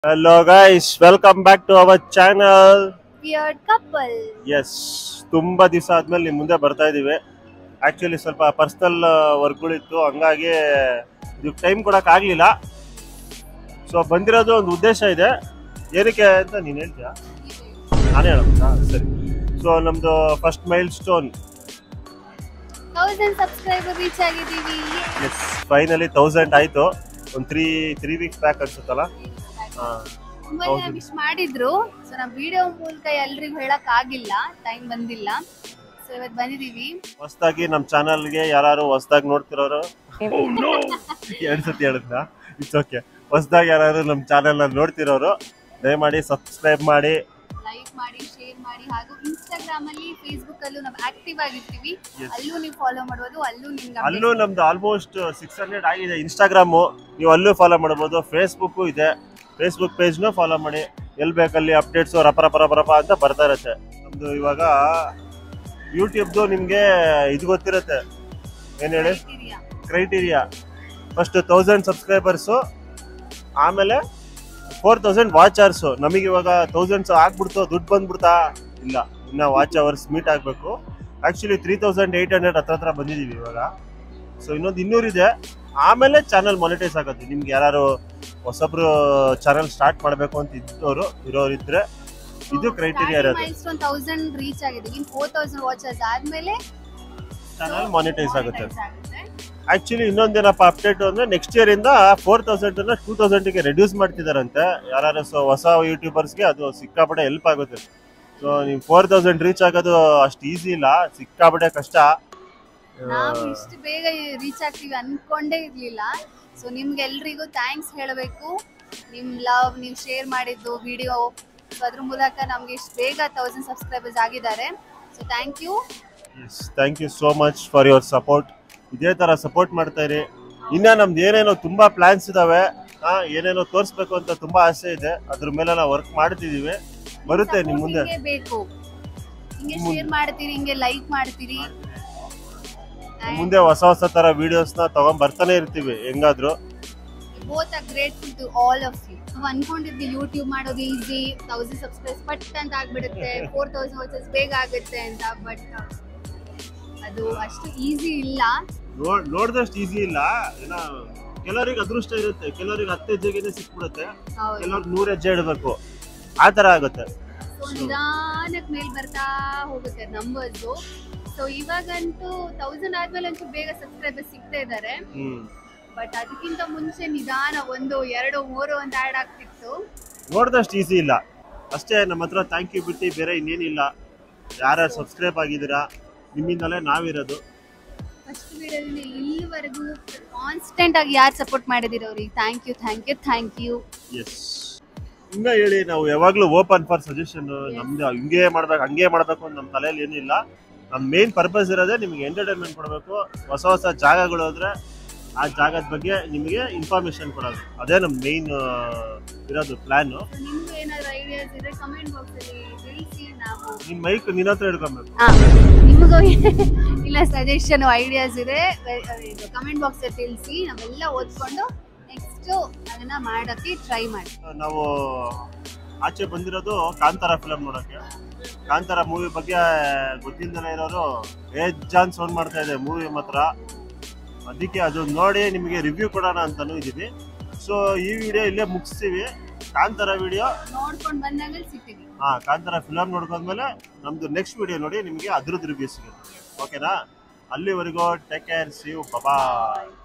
Hello guys, welcome back to our channel. Weird couple yes ತುಂಬಾ ದಿವಸ ಆದ್ಮೇಲೆ ನಿಮ್ ಮುಂದೆ ಬರ್ತಾ ಇದೀವಿ ಆಕ್ಚುಲಿ ಸ್ವಲ್ಪ ಪರ್ಸನಲ್ ವರ್ಕ್ಗಳಿತ್ತು ಹಂಗಾಗಿ ಇದಕ್ಕೆ ಟೈಮ್ ಕೊಡಕ್ ಆಗ್ಲಿಲ್ಲ ಸೊ ಬಂದಿರೋದು ಒಂದು ಉದ್ದೇಶ ಇದೆ ಏನಕ್ಕೆ ಅಂತ ನೀನ್ ಹೇಳ್ತೀಯಾ ನಾನು ಹೇಳಬೇಕಾ ಸರಿ ಸೊ ನಮ್ದು first milestone thousand subscriber reach ಆಗಿದ್ದೀವಿ ಎಸ್ ಫೈನಲಿ ತೌಸಂಡ್ ಆಯ್ತು ಒಂದು ತ್ರೀ ತ್ರೀ ವೀಕ್ಸ್ ಬ್ಯಾಕ್ ಅನ್ಸುತ್ತಲ್ಲ ಹಾ ತುಂಬಾ ಜನ ಹೌದು. ವಿಶ್ ಮಾಡಿದ್ರು ಸೊ ನಾವು ವಿಡಿಯೋ ಮೂಲಕ ಎಲ್ರಿಗೂ ಹೇಳಕ್ ಆಗಿಲ್ಲ ಟೈಮ್ ಬಂದಿಲ್ಲ ಸೊ ಇವತ್ತು ಬಂದಿದೀವಿ ಹೊಸದಾಗಿ ನಮ್ಮ ಚಾನಲ್ಗೆ ಯಾರು ಹೊಸದಾಗಿ ನೋಡ್ತಿರೋರು ಎರಡು ಸತಿ ಹೇಳಿದ್ನ ಇಟ್ಸ್ ಓಕೆ ಹೊಸದಾಗಿ ಯಾರು ನಮ್ಮ ಚಾನಲ್ನ ನೋಡ್ತಿರೋರು ದಯಮಾಡಿ ಸಬ್ಸ್ಕ್ರೈಬ್ ಮಾಡಿ ಲೈಕ್ ಮಾಡಿ ಶೇರ್ ಮಾಡಿ ಹಾಗೂ ಇನ್ಸ್ಟಾಗ್ರಾಮ್ ಅಲ್ಲಿ ಫೇಸ್ಬುಕ್ ಅಲ್ಲೂ ನಾವು ಆಕ್ಟಿವ್ ಆಗಿರ್ತೀವಿ Yes. ಅಲ್ಲೂ ನೀವು ಫಾಲೋ ಮಾಡ್ಬೋದು ಅಲ್ಲೂ ನಿಮ್ಗೆ ಅಲ್ಲೂ ನಮ್ದು ಆಲ್ಮೋಸ್ಟ್ ಸಿಕ್ಸ್ ಹಂಡ್ರೆಡ್ ಆಗಿದೆ ಇನ್ಸ್ಟಾಗ್ರಾಮು ನೀವು ಅಲ್ಲೂ ಫಾಲೋ ಮಾಡ್ಬೋದು ಫೇಸ್ಬುಕ್ಕು ಇದೆ ಫೇಸ್ಬುಕ್ ಪೇಜ್ನು ಫಾಲೋ ಮಾಡಿ ಎಲ್ಲಿ ಬೇಕಲ್ಲಿ ಅಪ್ಡೇಟ್ಸು ರಪ ರಪ ರಪ ರಪ ಅಂತ ಬರ್ತಾ ಇರುತ್ತೆ ನಮ್ದು ಇವಾಗ ಯೂಟ್ಯೂಬ್ದು ನಿಮಗೆ ಇದು ಗೊತ್ತಿರುತ್ತೆ ಏನು ಹೇಳಿ criteria. Criteria first thousand subscribers ಆಮೇಲೆ ಫೋರ್ ತೌಸಂಡ್ ವಾಚ್ ಅವರ್ಸು ನಮಗೆ ಇವಾಗ ತೌಸಂಡ್ಸ್ ಆಗ್ಬಿಡ್ತು ದುಡ್ಡು ಬಂದ್ಬಿಡ್ತಾ ಇಲ್ಲ ಇನ್ನು ವಾಚ್ ಅವರ್ಸ್ ಮೀಟ್ ಆಗಬೇಕು actually three thousand eight hundred ಹತ್ರ ಹತ್ರ ಬಂದಿದ್ದೀವಿ ಇವಾಗ ಸೊ ಇನ್ನೊಂದು ಇನ್ನೂರಿದೆ ಆಮೇಲೆ ಚಾನಲ್ ಮಾನಿಟೈಸ್ ಆಗುತ್ತೆ ನಿಮ್ಗೆ ಯಾರು ಹೊಸಬ್ರು ಚಾನಲ್ ಸ್ಟಾರ್ಟ್ ಮಾಡಬೇಕು ಅಂತ ಇದ್ದವರು ಇರೋರು ಇದ್ರೆ ಇದು ಕ್ರೈಟೀರಿಯಾ ಇರೋದು ಮೈಲ್ಸ್ಟೋನ್ ತೌಸಂಡ್ ರೀಚ್ ಆಗಿದೆ ಇನ್ ಫೋರ್ ತೌಸಂಡ್ ವಾಚಸ್ ಆದ್ಮೇಲೆ ಚಾನಲ್ ಮಾನಿಟೈಸ್ ಆಗುತ್ತೆ monetize ಆಗುತ್ತೆ ಆಕ್ಚುಲಿ ಇನ್ನೊಂದೇನಪ್ಪ ಅಪ್ಡೇಟ್ ಅಂದ್ರೆ ನೆಕ್ಸ್ಟ್ ಇಯರ್ ಇಂದ ಫೋರ್ ತೌಸಂಡ್ ಅನ್ನ ಟೂ ತೌಸಂಡ್ಗೆ ರೆಡ್ಯೂಸ್ ಮಾಡ್ತಿದಾರಂತೆ ಯಾರು ಸೊ ಹೊಸ ಯೂಟ್ಯೂಬರ್ಸ್ಗೆ ಅದು ಸಿಕ್ಕಾಪಟ್ಟೆ ಹೆಲ್ಪ್ ಆಗುತ್ತೆ ಸೊ ನೀವು ಫೋರ್ ತೌಸಂಡ್ ರೀಚ್ ಆಗೋದು ಅಷ್ಟು ಈಸಿ ಇಲ್ಲ ಸಿಕ್ಕಾಪಟ್ಟೆ ಕಷ್ಟ ನಾವು ಇಷ್ಟು ಬೇಗ ರೀಚ್ ಆಗ್ತೀವಿ ಅನ್ಕೊಂಡೇ ಇರ್ಲಿಲ್ಲ ಸೊ ನಿಮ್ಗೆ ಎಲ್ರಿಗೂ ಥ್ಯಾಂಕ್ಸ್ ಹೇಳಬೇಕು ನಿಮ್ ಲವ್ ನೀವು ಶೇರ್ ಮಾಡಿದ್ದು ವಿಡಿಯೋ ಸೊ ಅದ್ರ ಮೂಲಕ ನಮ್ಗೆ ಇಷ್ಟು ಬೇಗ ತೌಸಂಡ್ ಸಬ್ಸ್ಕ್ರೈಬರ್ಸ್ ಆಗಿದ್ದಾರೆ so thank you thank you so much for your support ಇದೇ ತರ ಸಪೋರ್ಟ್ ಮಾಡ್ತಾ ಇರಿ ಇನ್ನ ನಮ್ದು ಏನೇನೋ ತುಂಬಾ ಪ್ಲಾನ್ಸ್ ಇದಾವೆ ಆ, ಏನೇನೋ ತೋರಿಸ್ಬೇಕು ಅಂತ ತುಂಬಾ ಆಸೆ ಇದೆ ಅದ್ರ ಮೇಲೆ ನಾವು ವರ್ಕ್ ಮಾಡ್ತಿದೀವಿ ಬರುತ್ತೆ ನಿಮ್ ಮುಂದೆ ಹಿಂಗೆ ಬೇಕು ಹಿಂಗೆ ಮುಂದೆ. ಶೇರ್ ಮಾಡ್ತೀರಿ ಹಿಂಗೆ ಲೈಕ್ ಮಾಡ್ತೀರಿ ಮುಂದೆ ಹೊಸ ಹೊಸ ತರ ವಿಡಿಯೋಸ್ ನ ತಗೊಂಡ್ ಬರ್ತಾನೆ ಇರ್ತೀವಿ ಹೆಂಗಾದ್ರು both are grateful to all of you ನಾವು ಅನ್ಕೊಂಡಿದ್ವಿ ಯೂಟ್ಯೂಬ್ ಮಾಡೋದು ಈಸಿ ತೌಸಂಡ್ ಸಬ್ಸ್ಕ್ರೈಬ್ ಪಟ್ ಅಂತ ಆಗ್ಬಿಡುತ್ತೆ ಫೋರ್ ತೌಸಂಡ್ ವಾಚಸ್ ಬೇಗ ಆಗುತ್ತೆ ಅಂತ ಬಟ್ ಅದು ಅಷ್ಟು ಈಸಿ ಇಲ್ಲ ನೋಡ್ ನೋಡ್ದಷ್ಟು ಈಸಿ ಇಲ್ಲ ಏನೋ ಕೆಲವರಿಗೆ ಅದೃಷ್ಟ ಇರುತ್ತೆ ಕೆಲವರಿಗೆ ಹತ್ತು ಹೆಜ್ಜೆಗೆ ಸಿಕ್ಬಿಡುತ್ತೆ ಹೌದು ಕೆಲವ್ರಿಗೆ ನೂರು ಹೆಜ್ಜೆ ಇಡಬೇಕು ಆ ತರ ಆಗುತ್ತೆ ಸೊ ನಿಧಾನಕ್ ಮೇಲ್ ಬರ್ತಾ ಹೋಗುತ್ತೆ ನಂಬರ್ಸ್ ಸೊ ಇವಾಗಂತೂ ತೌಸಂಡ್ ಆದ್ಮೇಲೆ ಅಂತೂ ಬೇಗ ಸಬ್ಸ್ಕ್ರೈಬರ್ ಸಿಗ್ತಾ ಇದ್ದಾರೆ ಹ್ಮ್ ಬಟ್ ಅದಕ್ಕಿಂತ ಮುಂಚೆ ನಿಧಾನ ಒಂದು ಎರಡು ಮೂರು ಅಂತ ಆಡ್ ಆಗ್ತಿತ್ತು ನೋಡ್ದಷ್ಟು ಈಸಿ ಇಲ್ಲ ಅಷ್ಟೇ ನಮ್ಮ ಹತ್ರ ಥ್ಯಾಂಕ್ ಯು ಬಿಟ್ಟು ಬೇರೆ ಇನ್ನೇನಿಲ್ಲ ಯಾರ್ಯಾರು ಸಬ್ಸ್ಕ್ರೈಬ್ ಆಗಿದ್ದೀರಾ ನಿಮ್ಮಿಂದಲೇ ನಾವಿರೋದು ಫಸ್ಟ್ ವಿಡಿಯೋದಿಂದ ಇಲ್ಲಿವರೆಗೂ ಕಾನ್ಸ್ಟೆಂಟ್ ಆಗಿ ಯಾರು ಸಪೋರ್ಟ್ ಮಾಡಿದಿರೋ ಅವ್ರಿಗೆ thank you thank you thank you yes ಹಿಂಗ ಹೇಳಿ ನಾವು ಯಾವಾಗ್ಲೂ ಓಪನ್ ಫಾರ್ ಸಜೆಷನ್ ನಮ್ದು ಹಿಂಗೆ ಮಾಡ್ಬೇಕು ಹಂಗೆ ಮಾಡ್ಬೇಕು ಅಂತ ನಮ್ಮ ತಲೆಯಲ್ಲಿ ಏನಿಲ್ಲ ನಮ್ಮ ಮೇನ್ ಪರ್ಪಸ್ ಇರೋದೇ ನಿಮಗೆ ಎಂಟರ್ಟೈನ್ಮೆಂಟ್ ಕೊಡಬೇಕು ಹೊಸ ಹೊಸ ಜಾಗಗಳು ಹೋದ್ರೆ ಆ ಜಾಗದ ಬಗ್ಗೆ ನಿಮಗೆ ಇನ್ಫಾರ್ಮೇಶನ್ ಕೊಡೋದು ಅದೇ ನಮ್ಮ ಮೇನ್ ಇರೋದು ಪ್ಲಾನ್ ನಿಮ್ಗೂ ಏನಾದ್ರು ಐಡಿಯಾಸ್ ಇದ್ರೆ ಕಮೆಂಟ್ ಬಾಕ್ಸ್ ಅಲ್ಲಿ ತಿಳಿಸಿ ನಾವು ನಿಮ್ ಮೈಕ್ ನಿನ್ನ ಹತ್ರ ಹಿಡ್ಕೊಬೇಕು ಆ, ನಿಮಗೂ ಇಲ್ಲ ಸಜೆಷನ್ ಐಡಿಯಾಸ್ ಇದೆ ಇದು ಕಮೆಂಟ್ ಬಾಕ್ಸ್ ಅಲ್ಲಿ ತಿಳಿಸಿ ನಾವೆಲ್ಲ ಓದ್ಕೊಂಡು ನೆಕ್ಸ್ಟ್ ಅದನ್ನ ಮಾಡಕ್ಕೆ ಟ್ರೈ ಮಾಡಿ ನಾವು ಆಚೆ ಬಂದಿರೋದು ಕಾಂತಾರ ಫಿಲಮ್ ನೋಡಕ್ಕೆ ಕಾಂತಾರ ಮೂವಿ ಬಗ್ಗೆ ಗೊತ್ತಿಲ್ದಲೇ ಇರೋರು ಬೇಜಾನ್ ಸೌಂಡ್ ಮಾಡ್ತಾ ಇದೆ ಮೂವಿ ಮಾತ್ರ ಅದಕ್ಕೆ ಅದು ನೋಡಿ ನಿಮಗೆ ರಿವ್ಯೂ ಕೊಡೋಣ ಅಂತಾನೂ ಇದೀವಿ ಸೊ ಈ ವಿಡಿಯೋ ಇಲ್ಲೇ ಮುಗಿಸ್ತೀವಿ ಕಾಂತಾರ ವಿಡಿಯೋ ನೋಡ್ಕೊಂಡು ಬಂದಾಗ ಸಿಗ್ತೀವಿ ಹಾ ಕಾಂತಾರ ಫಿಲಮ್ ನೋಡ್ಕೊಂಡ್ಮೇಲೆ ನಮ್ದು ನೆಕ್ಸ್ಟ್ ವಿಡಿಯೋ ನೋಡಿ ನಿಮಗೆ ಅದ್ರದ್ದು ರಿವ್ಯೂ ಸಿಗುತ್ತೆ ಓಕೆನಾ ಅಲ್ಲಿವರೆಗೂ take care see you bye